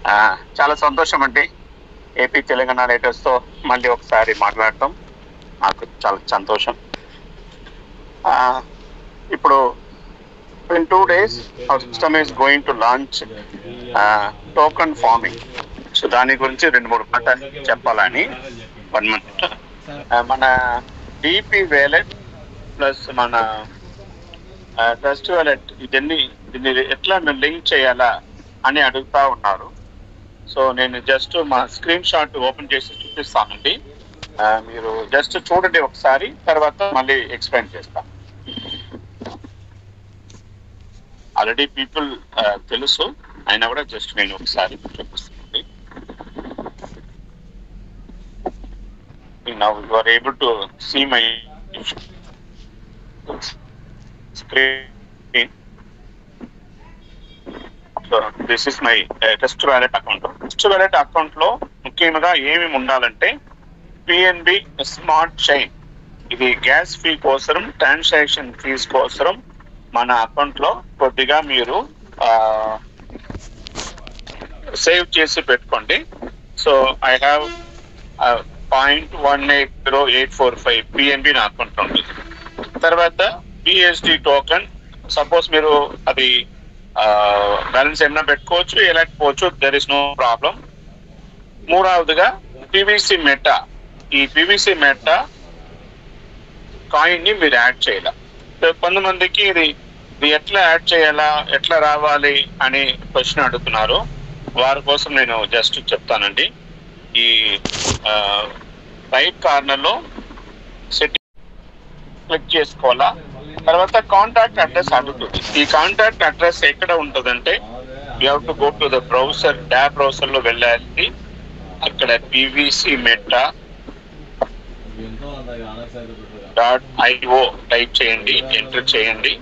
ఆ, చాలా సంతోషం అండి ఏపీ తెలంగాణ రైటర్స్ తో మళ్ళీ ఒకసారి మాట్లాడటం నాకు చాలా సంతోషం ఆ, ఇప్పుడు in two days our system is going to launch token farming so దాని గురించి రెండు మూడు మాటలు చెప్పాలని వన్ మంత్ మన డిపి వేలెట్ ప్లస్ మన ట్రస్ట్ వాలెట్ ఇదన్నీ దీన్ని ఎట్లా మేము లింక్ చేయాలా అని అడుగుతా ఉన్నారు సో నేను జస్ట్ మా స్క్రీన్ షాట్ ఓపెన్ చేసి చూపిస్తానండి ఆ, మీరు జస్ట్ చూడండి ఒకసారి తర్వాత మళ్ళీ ఎక్స్ప్లెయిన్ చేస్తాం ఆల్రెడీ పీపుల్ తెలుసు అయినా కూడా జస్ట్ నేను ఒకసారి చూపిస్తానండి now you are able to see my screen so this is my test wallet account test wallet account లో ముఖ్యంగా ఏమేమి ఉండాలంటే పిఎన్బి స్మార్ట్ చైన్ ఇది గ్యాస్ ఫీ కోసం ట్రాన్సాక్షన్ ఫీజ్ కోసం మన అకౌంట్ లో కొద్దిగా మీరు సేవ్ చేసి పెట్టుకోండి so I have point one eight zero eight four five PNB నా అకౌంట్ లో ఉంది తర్వాత బిఎస్డి టోకన్ సపోజ్ మీరు అది బ్యాలెన్స్ ఏమైనా పెట్టుకోవచ్చు లేకపోవచ్చు దెర్ ఇస్ నో ప్రాబ్లం మూడవదిగా పివిసి మెటా ఈ పివిసి మెటా కాయిన్ ని మీరు యాడ్ చేయాలి సో కొంతమందికి ఇది ఇది ఎట్లా యాడ్ చేయాలా ఎట్లా రావాలి అని క్వశ్చన్ అడుగుతున్నారు వారి కోసం నేను జస్ట్ చెప్తానండి ఈ రైట్ కార్నర్ లో సెట్ క్లిక్ చేసుకోవాలా తర్వాత కాంటాక్ట్ అడ్రస్ అడుగుతుంది ఈ కాంటాక్ట్ అడ్రస్ ఎక్కడ ఉంటుందంటే you have to go to the browser dapp browser లో వెళ్ళాలి అక్కడ PVC meta dot IO type చేయండి ఎంటర్ చేయండి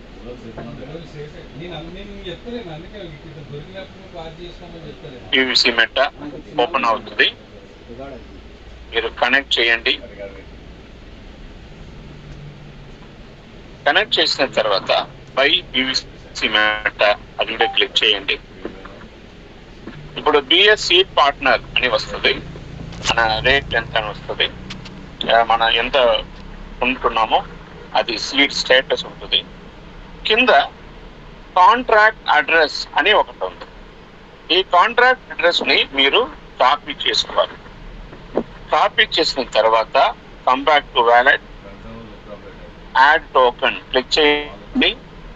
పివిసి మెట్టా ఓపెన్ అవుతుంది మీరు కనెక్ట్ చేయండి కనెక్ట్ చేసిన తర్వాత బై పివిసి మెట్టా అది కూడా క్లిక్ చేయండి ఇప్పుడు బిఎస్ సీట్ పార్ట్నర్ అని వస్తుంది మన రేట్ ఎంత అని వస్తుంది ఆ, మన ఎంత ఉంటున్నామో అది సీట్ స్టేటస్ ఉంటుంది కింద కాంట్రాక్ట్ అడ్రస్ అని ఒకటి ఉంది ఈ కాంట్రాక్ట్ అడ్రస్ ని మీరు కాపీ చేసుకోవాలి కాపీ చేసిన తర్వాత come back to wallet add token click చేయండి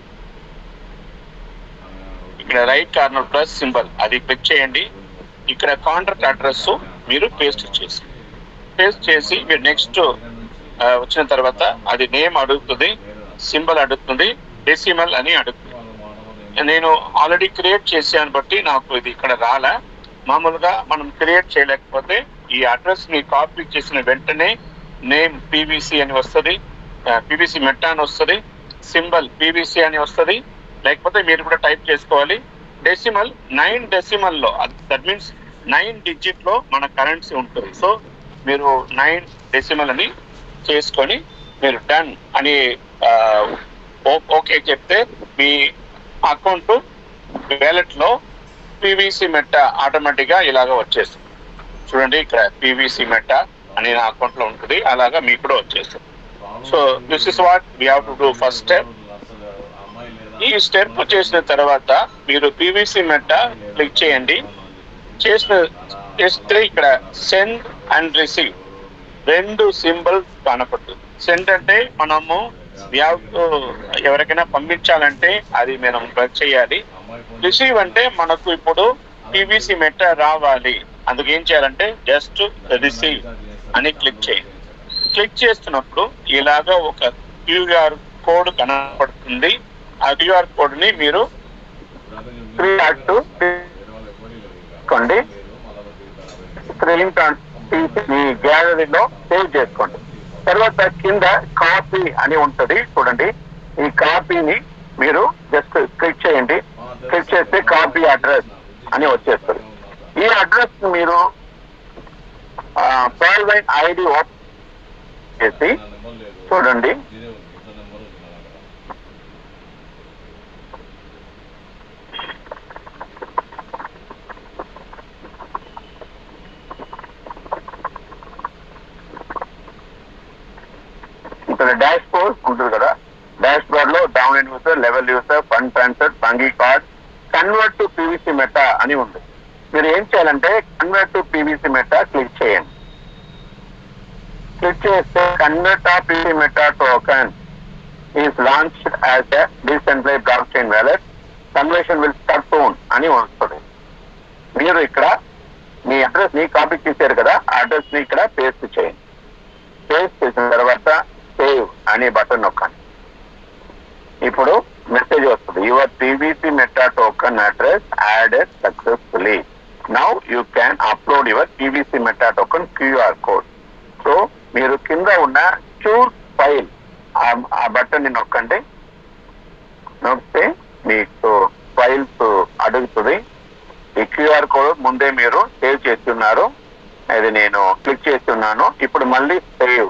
ఇక్కడ రైట్ కార్నర్ ప్లస్ సింబల్ అది క్లిక్ చేయండి ఇక్కడ కాంట్రాక్ట్ అడ్రస్ మీరు పేస్ట్ చేసి పేస్ట్ చేసి మీరు నెక్స్ట్ వచ్చిన తర్వాత అది నేమ్ అడుగుతుంది సింబల్ అడుగుతుంది డెసిమల్ అని అడుగుతుంది నేను ఆల్రెడీ క్రియేట్ చేశాను బట్టి నాకు ఇది ఇక్కడ రాలే మామూలుగా మనం క్రియేట్ చేయలేకపోతే ఈ అడ్రస్ ని కాపీ చేసిన వెంటనే నేమ్ పీవీసీ అని వస్తుంది పీవీసీ మెట్టా అని వస్తుంది సింబల్ పీవీసీ అని వస్తుంది లేకపోతే మీరు కూడా టైప్ చేసుకోవాలి డెసిమల్ నైన్ డెసిమల్ లో దట్ మీన్స్ నైన్ డిజిట్ లో మన కరెన్సీ ఉంటుంది సో మీరు నైన్ డెసిమల్ అని చేసుకొని మీరు డన్ అని ఓకే చెప్తే మీ అకౌంట్ వ్యాలెట్ లో పీవీసీ మెట్ట ఆటోమేటిక్ గా ఇలాగ వచ్చేస్తుంది చూడండి ఇక్కడ పీవీసీ మెట్ట అని నా అకౌంట్ లో ఉంటుంది అలాగా మీకు కూడా వచ్చేస్తుంది so this is what we have to do first step ఈ స్టెప్ చేసిన తర్వాత మీరు పీవీసీ మెట్ట క్లిక్ చేయండి చేసిన చేస్తే ఇక్కడ సెండ్ అండ్ రిసీవ్ రెండు సింబల్స్ కనపడుతుంది సెండ్ అంటే మనము we have to- ఎవరికైనా పంపించాలంటే అది మనం క్లిక్ చేయాలి రిసీవ్ అంటే మనకు ఇప్పుడు పీవీసీ మెట్ట రావాలి అందుకు ఏం చేయాలంటే జస్ట్ రిసీవ్ అని క్లిక్ చేయండి క్లిక్ చేస్తున్నప్పుడు ఇలాగా ఒక క్యూఆర్ కోడ్ కనపడుతుంది ఆ క్యూఆర్ కోడ్ ని మీరు స్క్రీన్ షాట్ తీసుకోండి స్క్రీన్ షాట్ తీసి మీ గ్యాలరీలో సేవ్ చేసుకోండి తర్వాత కింద కాపీ అని ఉంటది చూడండి ఈ కాపీని మీరు జస్ట్ క్లిక్ చేయండి క్లిక్ చేస్తే కాపీ అడ్రస్ అని వచ్చేస్తుంది ఈ అడ్రస్ మీరు పాల్వైన్ ఐడి ఓపెన్ చేసి చూడండి డాష్ బోర్డ్ ఉంటుంది కదా డాష్ బోర్డ్ లో down and user level user fund transfer బంగీ card convert to PVC meta అని ఉంది మీరు ఏం చేయాలంటే convert to PVC meta click చేయండి క్లిక్ చేస్తే convert of PV meta token is launch as a decentralise blockchain wallet conversion will start soon అని వస్తుంది మీరు ఇక్కడ మీ అడ్రస్ ని కాపీ చేశారు కదా అడ్రస్ ని ఇక్కడ పేస్ట్ చేయండి పేస్ట్ చేసిన తర్వాత సేవ్ అనే బటన్ నొక్కండి ఇప్పుడు మెసేజ్ వస్తుంది your PVC meta token address added successfully now you can upload your PVC meta token QR code so మీరు కింద ఉన్న చూస్ ఫైల్ ఆ బటన్ ని నొక్కండి నొక్కితే మీకు ఫైల్స్ అడుగుతుంది ఈ క్యూఆర్ కోడ్ ముందే మీరు సేవ్ చేస్తున్నారు అది నేను క్లిక్ చేస్తున్నాను ఇప్పుడు మళ్ళీ సేవ్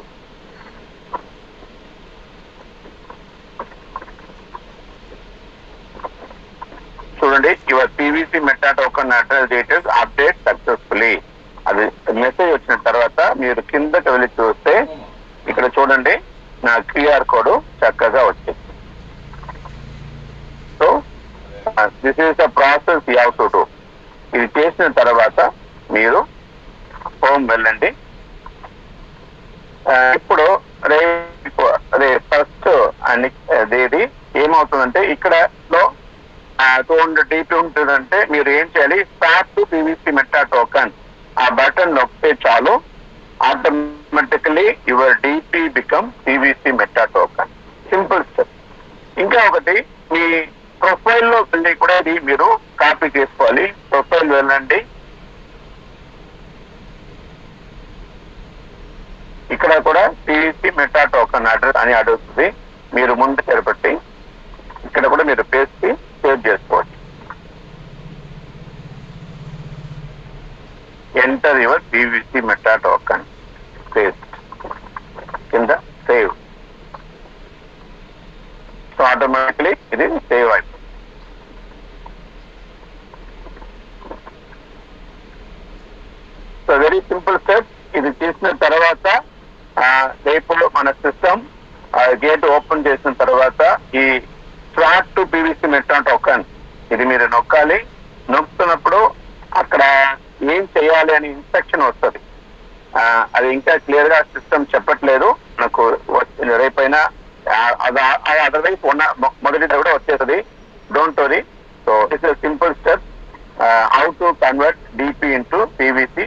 చూడండి your PVC meta token address details update successfully అది మెసేజ్ వచ్చిన తర్వాత మీరు కిందకి వెళ్ళి చూస్తే ఇక్కడ చూడండి నా క్యూఆర్ కోడ్ చక్కగా వచ్చింది so this is the process you to do ఇది చేసిన తర్వాత మీరు హోమ్ వెళ్ళండి ఆ, ఇప్పుడు రేపు అదే ఫస్ట్ అని ఇది ఏమవుతుందంటే ఇక్కడ లో టూ హండ్రెడ్ డీపీ ఉంటుందంటే మీరు ఏం చేయాలి start to PVC meta token ఆ బటన్ నొక్కితే చాలు automatically your DP become PVC meta token simple step ఇంకా ఒకటి మీ ప్రొఫైల్ లో వెళ్ళి కూడా ఇది మీరు కాపీ చేసుకోవాలి ప్రొఫైల్ వెళ్ళండి ఇక్కడ కూడా పీవీసీ మెటా టోకన్ అడ్రస్ అని అడుగుతుంది మీరు ముందు తెరపట్టి ఇక్కడ కూడా మీరు పేస్ట్ సేవ్ చేసుకోవచ్చు enter your PVC meta token paste కింద సేవ్ సో ఆటోమేటిక్లీ ఇది సేవ్ అయిపోతుంది సో వెరీ సింపుల్ స్టెప్ ఇది చేసిన తర్వాత ఆ, రేపు మన సిస్టమ్ గేట్ ఓపెన్ చేసిన తర్వాత ఈ swap to PVC meta token ఇది మీరు నొక్కాలి నొక్కుతున్నప్పుడు అక్కడ ఏం చేయాలి అని ఇన్స్ట్రక్షన్ వస్తుంది అది ఇంకా క్లియర్ గా సిస్టమ్ చెప్పట్లేదు నాకు వచ్చి- రేపైనా అదర్వైజ్ ఉన్న మొ- మొదటిది కూడా వచ్చేస్తుంది don't worry so it's simple step how to convert DP into PVC